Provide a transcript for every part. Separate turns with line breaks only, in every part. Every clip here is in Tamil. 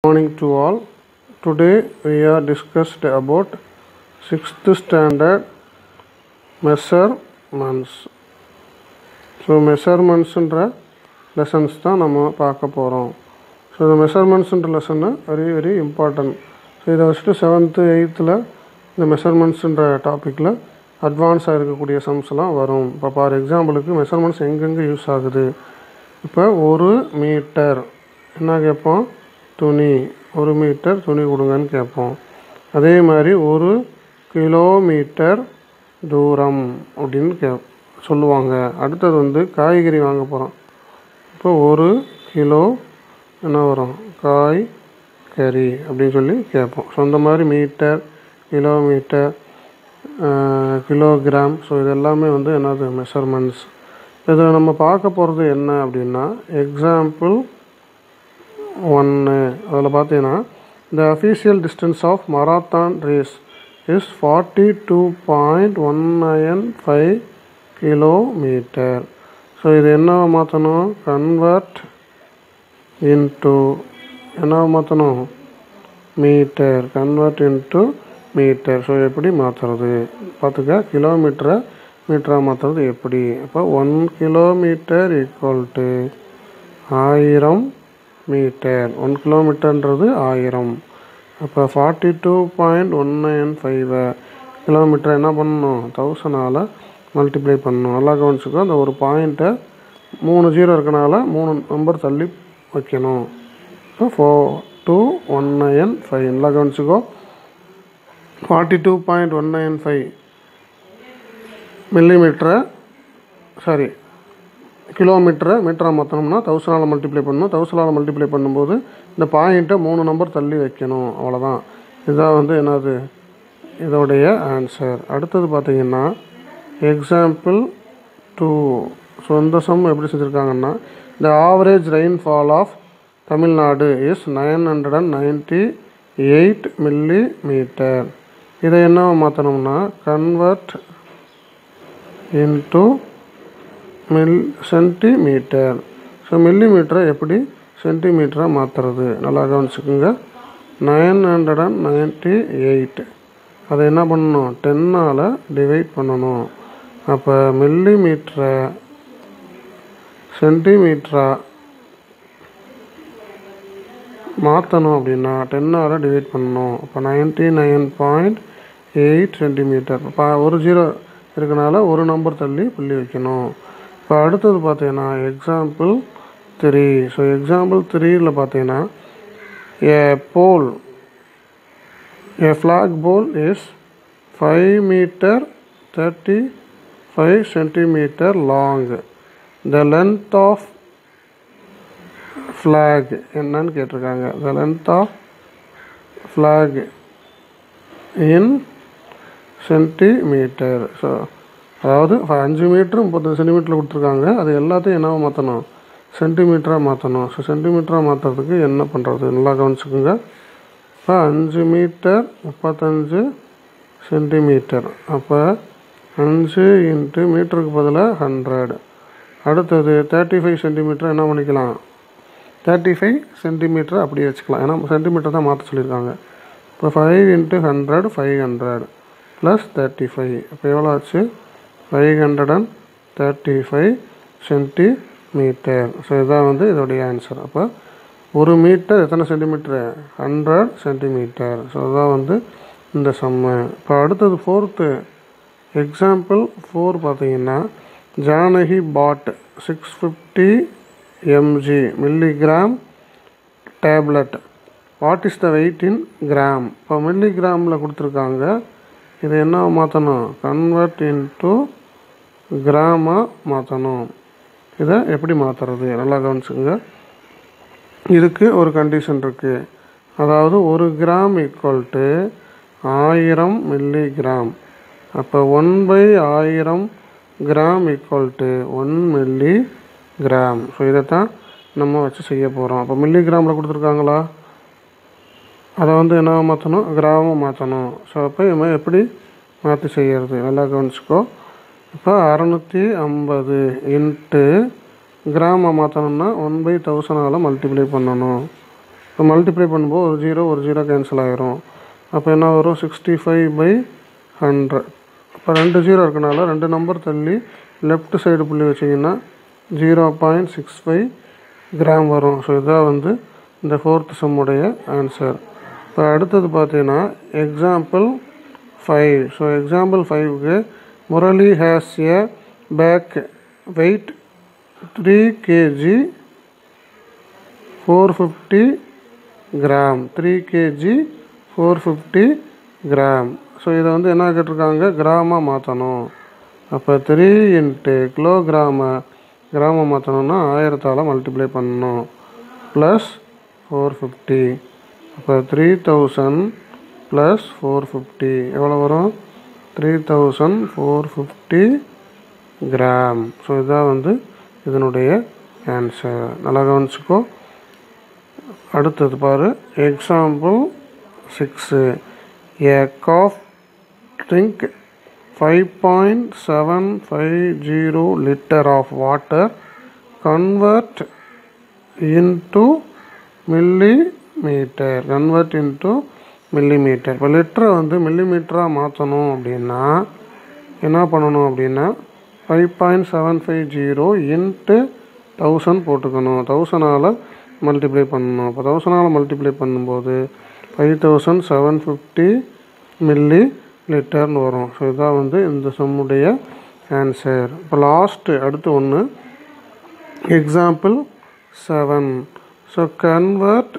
morning to all. Today we are discussed about sixth standard measurements. So மெஷர்மெண்ட்ஸுன்ற லெசன்ஸ் தான் நம்ம பார்க்க போகிறோம் ஸோ இந்த மெஷர்மெண்ட்ஸுன்ற லெசன்னு வெரி வெரி இம்பார்ட்டன்ட் ஸோ இதை வச்சுட்டு செவன்த்து எயித்தில் இந்த மெஷர்மெண்ட்ஸுன்ற டாப்பிக்கில் அட்வான்ஸாக இருக்கக்கூடிய சம்ஸ்லாம் வரும் இப்போ ஃபார் எக்ஸாம்பிளுக்கு மெஷர்மெண்ட்ஸ் எங்கெங்கே யூஸ் ஆகுது இப்போ ஒரு மீட்டர் என்ன கேட்போம் துணி ஒரு மீட்டர் துணி கொடுங்கன்னு கேட்போம் அதே மாதிரி ஒரு கிலோமீட்டர் தூரம் அப்படின்னு கே சொல்லுவாங்க அடுத்தது வந்து காய்கறி வாங்க போகிறோம் இப்போ ஒரு கிலோ என்ன வரும் காய் கறி அப்படின்னு சொல்லி கேட்போம் ஸோ இந்த மாதிரி மீட்டர் கிலோமீட்டர் கிலோகிராம் ஸோ இது எல்லாமே வந்து என்னது மெஷர்மெண்ட்ஸ் இதில் நம்ம பார்க்க போகிறது என்ன அப்படின்னா எக்ஸாம்பிள் ஒன்று அதில் பார்த்தீங்கன்னா the official distance of marathon race is forty two point one nine five kilometre so இது என்ன மாற்றணும் கன்வெர்ட் இன்ட்டு என்ன மாற்றணும் metre convert into metre so எப்படி மாற்றுறது பார்த்துக்க கிலோமீட்டரை மீட்டராக மாற்றுறது எப்படி அப்போ ஒன் கிலோமீட்டர் ஈக்குவல் டு ஆயிரம் மீட்டர் ஒன் கிலோமீட்டர்ன்றது ஆயிரம் அப்போ forty two point one nine five kilometre என்ன பண்ணணும் தௌசண்டால் மல்டிப்ளை பண்ணணும் நல்லா கவனிச்சுக்கோ அந்த ஒரு பாயிண்ட்டை மூணு ஜீரோ இருக்கனால மூணு நம்பர் தள்ளி வைக்கணும் இப்போ four two one nine five நல்லா கவனிச்சுக்கோ forty two point one nine five மில்லிமீட்டரை சாரி கிலோமீட்டரை மீட்டராக மாற்றணும்னா தௌசண்டால் மல்டிப்ளை பண்ணணும் தௌசண்டால் மல்டிப்ளை பண்ணும்போது இந்த பாயிண்ட்டை மூணு நம்பர் தள்ளி வைக்கணும் அவ்வளோதான் இதான் வந்து என்னது இதோடைய ஆன்சர் அடுத்தது பார்த்தீங்கன்னா எக்ஸாம்பிள் டூ ஸோ இந்த சம் எப்படி செஞ்சுருக்காங்கன்னா the average rainfall of Tamil Nadu is nine hundred and ninety eight millimetre இதை என்ன மாற்றணும்னா convert into mil centimetre so மில்லிமீட்டரை எப்படி சென்டிமீட்டராக மாற்றுறது நல்லா கவனிச்சுக்கோங்க nine hundred and ninety eight அதை என்ன பண்ணணும் டென்னால் டிவைட் பண்ணணும் அப்போ மில்லிமீட்டரை சென்டிமீட்டராக மாற்றணும் அப்படின்னா டென்னால் டிவைட் பண்ணணும் அப்போ ninety nine point eight centimetre இப்போ ஒரு ஜீரோ இருக்கனால ஒரு நம்பர் தள்ளி புள்ளி வைக்கணும் இப்போ அடுத்தது பார்த்தீங்கன்னா எக்ஸாம்பிள் த்ரீ ஸோ எக்ஸாம்பிள் த்ரீயில் பார்த்தீங்கன்னா a pole a flag pole is five metre thirty five centimetre long the length of flag என்னன்னு கேட்டிருக்காங்க the length of flag in centimetre so அதாவது அஞ்சு மீட்ரு முப்பத்தஞ்சு சென்டிமீட்டரில் கொடுத்துருக்காங்க அது எல்லாத்தையும் என்னவா மாற்றணும் சென்டிமீட்டராக மாற்றணும் ஸோ சென்டிமீட்டராக மாற்றுறதுக்கு என்ன பண்ணுறது நல்லா கவனிச்சுக்கோங்க இப்போ அஞ்சு மீட்டர் முப்பத்தஞ்சு சென்டிமீட்டர் அப்போ அஞ்சு இன்ட்டு மீட்டருக்கு பதிலாக ஹண்ட்ரட் அடுத்தது தேர்ட்டி ஃபைவ் சென்டிமீட்டர் என்ன பண்ணிக்கலாம் தேர்ட்டி ஃபைவ் சென்டிமீட்டர் அப்படியே வச்சுக்கலாம் ஏன்னா சென்டிமீட்டர் தான் மாற்ற சொல்லியிருக்காங்க இப்போ five into hundred five hundred plus thirty five இப்போ எவ்வளோ ஆச்சு five hundred and thirty five centimetre so இதான் வந்து இதோடைய ஆன்சர் அப்போ ஒரு மீட்டர் எத்தனை சென்டிமீட்டரு ஹண்ட்ரட் சென்டிமீட்டர் ஸோ அதுதான் வந்து இந்த சம்மு இப்போ அடுத்தது ஃபோர்த்து எக்ஸாம்பிள் ஃபோர் பார்த்தீங்கன்னா Janaki bought six fifty mg milligram tablet what is the weight in gram இப்போ மில்லிகிராமில் கொடுத்துருக்காங்க இதை என்ன மாற்றணும் கன்வெர்ட் இன்ட்டு கிராமாக மாற்றணும் இதை எப்படி மாற்றுறது நல்லா கவனிச்சுங்க இதுக்கு ஒரு கண்டிஷன் இருக்குது அதாவது ஒரு கிராம் ஈக்குவல் டு ஆயிரம் மில்லி கிராம் அப்போ ஒன் பை ஆயிரம் gram equal to one milligram so இதை தான் நம்ம வச்சு செய்ய போகிறோம் அப்போ மில்லி கிராமில் கொடுத்துருக்காங்களா அதை வந்து என்ன மாற்றணும் கிராமம் மாற்றணும் ஸோ அப்போ இது மாதிரி எப்படி மாற்றி செய்கிறது நல்லா கவனிச்சுக்கோ இப்போ அறநூற்றி ஐம்பது இன்ட்டு கிராம மாற்றணும்னா ஒன் பை தௌசண்டால் மல்டிப்ளை பண்ணணும் இப்போ மல்டிப்ளை பண்ணும்போது ஒரு ஜீரோ ஒரு ஜீரோ கேன்சல் ஆகிரும் அப்போ என்ன வரும் சிக்ஸ்டி ஃபைவ் பை ஹண்ட்ரட் இப்போ ரெண்டு ஜீரோ இருக்கனால ரெண்டு நம்பர் தள்ளி லெஃப்ட் சைடு புள்ளி வச்சிங்கன்னா zero point six five gram வரும் ஸோ இதான் வந்து இந்த ஃபோர்த் சம்முடைய ஆன்சர் இப்போ அடுத்தது பார்த்தீங்கன்னா எக்ஸாம்பிள் ஃபைவ் ஸோ எக்ஸாம்பிள் ஃபைவ்க்கு Murali has a bag weight three kg four fifty gram three kg four fifty gram so இதை வந்து என்ன கேட்டிருக்காங்க கிராமாக மாற்றணும் அப்போ த்ரீ இன்ட்டு கிலோகிராமை கிராமம் மாற்றணும்னா ஆயிரத்தால் மல்டிப்ளை பண்ணணும் ப்ளஸ் ஃபோர் ஃபிஃப்டி அப்போ three thousand plus four fifty எவ்வளோ வரும் three thousand four fifty gram so இதான் வந்து இதனுடைய ஆன்சர் நல்லா கவனிச்சுக்கோ அடுத்தது பாரு example six a cup drink five point seven five zero litre of water convert into millimetre convert into millimetre இப்போ லிட்டரை வந்து மில்லி மீட்டராக மாற்றணும் அப்படின்னா என்ன பண்ணணும் அப்படின்னா five point seven five zero into thousand போட்டுக்கணும் தௌசண்டால் மல்டிப்ளை பண்ணணும் அப்போ தௌசண்டால் மல்டிப்ளை பண்ணும்போது five thousand seven fifty milli லிட்டர்னு வரும் ஸோ இதான் வந்து இந்த சம்முடைய ஆன்சர் இப்போ லாஸ்ட்டு அடுத்து ஒன்று example seven so convert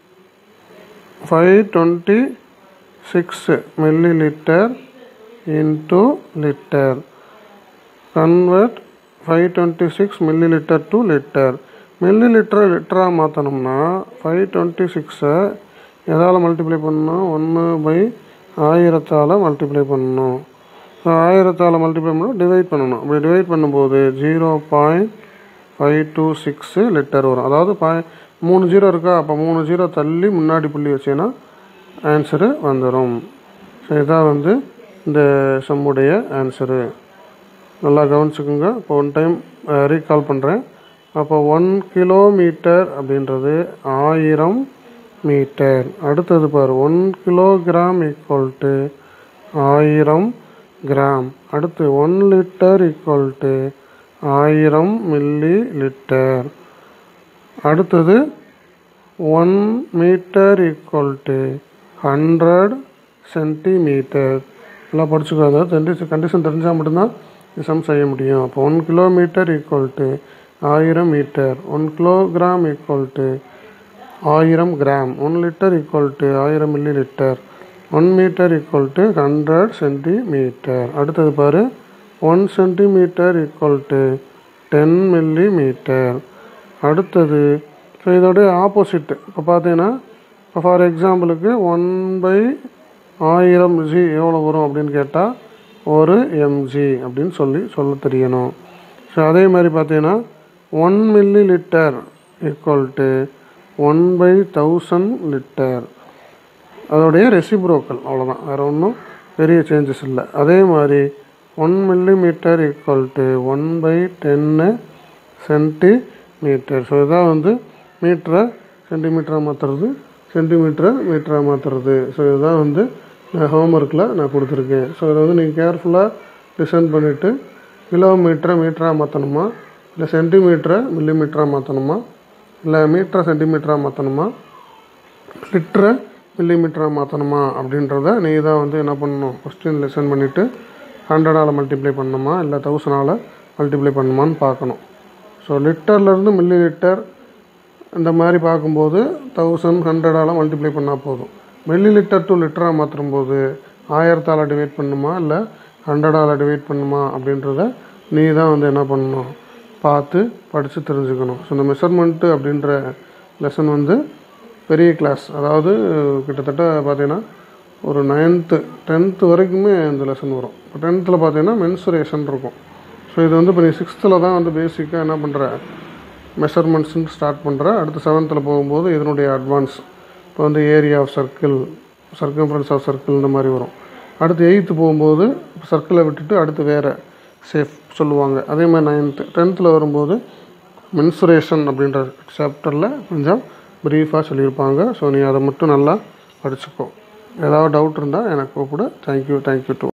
five twenty six millilitre into litre convert five twenty six millilitre to litre milli லிட்டரை லிட்டராக மாற்றணும்னா ஃபைவ் டுவெண்ட்டி சிக்ஸை எதால் மல்டிப்ளை பண்ணணும் ஒன்று பை ஆயிரத்தால் மல்டிப்ளை பண்ணணும் ஸோ ஆயிரத்தால் மல்டிப்ளை பண்ணணும் டிவைட் பண்ணணும் அப்படி டிவைட் பண்ணும்போது zero point five two six litre வரும் அதாவது பா மூணு ஜீரோ இருக்கா அப்போ மூணு ஜீரோ தள்ளி முன்னாடி புள்ளி வச்சேன்னா ஆன்சரு வந்துடும் ஸோ இதான் வந்து இந்த சம்முடைய ஆன்சரு நல்லா கவனிச்சுக்கோங்க இப்போ ஒன் டைம் ரீகால் பண்ணுறேன் அப்போ ஒன் கிலோமீட்டர் அப்படின்றது ஆயிரம் மீட்டர் அடுத்தது பாரு ஒன் கிலோகிராம் ஈக்குவல் டு ஆயிரம் கிராம் அடுத்து ஒன் லிட்டர் ஈக்குவல் டு ஆயிரம் மில்லி லிட்டர் அடுத்தது one metre equal to hundred centimetre எல்லாம் படிச்சுக்கோ அதாவது கண்டிஷன் தெரிஞ்சால் மட்டும்தான் சம் செய்ய முடியும் அப்போ ஒன் கிலோமீட்டர் ஈக்குவல் டு ஆயிரம் metre one kilogram equal to ஆயிரம் gram one litre equal to ஆயிரம் millilitre one metre equal to hundred centimetre அடுத்தது பாரு one centimetre equal to ten millimetre அடுத்தது ஸோ இதோடைய ஆப்போசிட் இப்போ பார்த்தீங்கன்னா இப்போ ஃபார் எக்ஸாம்பிளுக்கு ஒன் பை ஆயிரம் ஜி எவ்வளோ வரும் அப்படின்னு கேட்டால் ஒரு எம்ஜி அப்படின்னு சொல்லி சொல்ல தெரியணும் ஸோ அதே மாதிரி பார்த்தீங்கன்னா one millilitre equal to one by thousand litre அதோடைய ரெசிப்ரோக்கல் அவ்வளோதான் வேறு ஒன்றும் பெரிய சேஞ்சஸ் இல்லை அதே மாதிரி one millimetre equal to one by டென்னு சென்டி மீட்டர் ஸோ இதான் வந்து மீட்டரை சென்டிமீட்டராக மாற்றுறது சென்டிமீட்டரை மீட்டராக மாற்றுறது ஸோ இதுதான் வந்து நான் ஹோம்ஒர்க்கில் நான் கொடுத்துருக்கேன் ஸோ இதை வந்து நீங்கள் கேர்ஃபுல்லாக லிசன் பண்ணிவிட்டு கிலோமீட்டரை மீட்டராக மாற்றணுமா இல்லை சென்டிமீட்டரை மில்லிமீட்டராக மாற்றணுமா இல்லை மீட்டரை சென்டிமீட்டராக மாற்றணுமா லிட்டரை மில்லிமீட்டராக மாற்றணுமா அப்படின்றத நீ தான் வந்து என்ன பண்ணணும் கொஸ்டின் லிசன் பண்ணிவிட்டு ஹண்ட்ரடால் மல்டிப்ளை பண்ணணுமா இல்லை தௌசண்டால் மல்டிப்ளை பண்ணணுமான்னு பார்க்கணும் ஸோ லிட்டர்லேருந்து மில்லி லிட்டர் இந்த மாதிரி பார்க்கும்போது தௌசண்ட் ஹண்ட்ரடால் மல்டிப்ளை பண்ணால் போதும் மில்லி லிட்டர் டு லிட்டராக மாற்றும்போது ஆயிரத்தால் டிவைட் பண்ணுமா இல்லை ஹண்ட்ரடால் டிவைட் பண்ணுமா அப்படின்றத நீ தான் வந்து என்ன பண்ணணும் பார்த்து படித்து தெரிஞ்சுக்கணும் ஸோ இந்த மெஷர்மெண்ட்டு அப்படின்ற லெசன் வந்து பெரிய கிளாஸ் அதாவது கிட்டத்தட்ட பார்த்தீங்கன்னா ஒரு நைன்த்து டென்த்து வரைக்குமே இந்த லெசன் வரும் இப்போ டென்த்தில் பார்த்தீங்கன்னா மென்சுரேஷன் இருக்கும் ஸோ இது வந்து இப்போ நீ சிக்ஸ்த்தில் தான் வந்து பேசிக்காக என்ன பண்ணுற மெஷர்மெண்ட்ஸ்னு ஸ்டார்ட் பண்ணுற அடுத்து செவன்த்தில் போகும்போது இதனுடைய அட்வான்ஸ் இப்போ வந்து area of circle circumference of circle இந்த மாதிரி வரும் அடுத்து எயித்து போகும்போது சர்க்கிளை விட்டுட்டு அடுத்து வேறு சேஃப் சொல்லுவாங்க அதே மாதிரி நைன்த்து டென்த்தில் வரும்போது மென்சுரேஷன் அப்படின்ற சாப்டரில் கொஞ்சம் ப்ரீஃபாக சொல்லியிருப்பாங்க ஸோ நீ அதை மட்டும் நல்லா படிச்சுக்கோ ஏதாவது டவுட் இருந்தால் எனக்கு கூப்பிடு தேங்க்யூ தேங்க்யூ டூ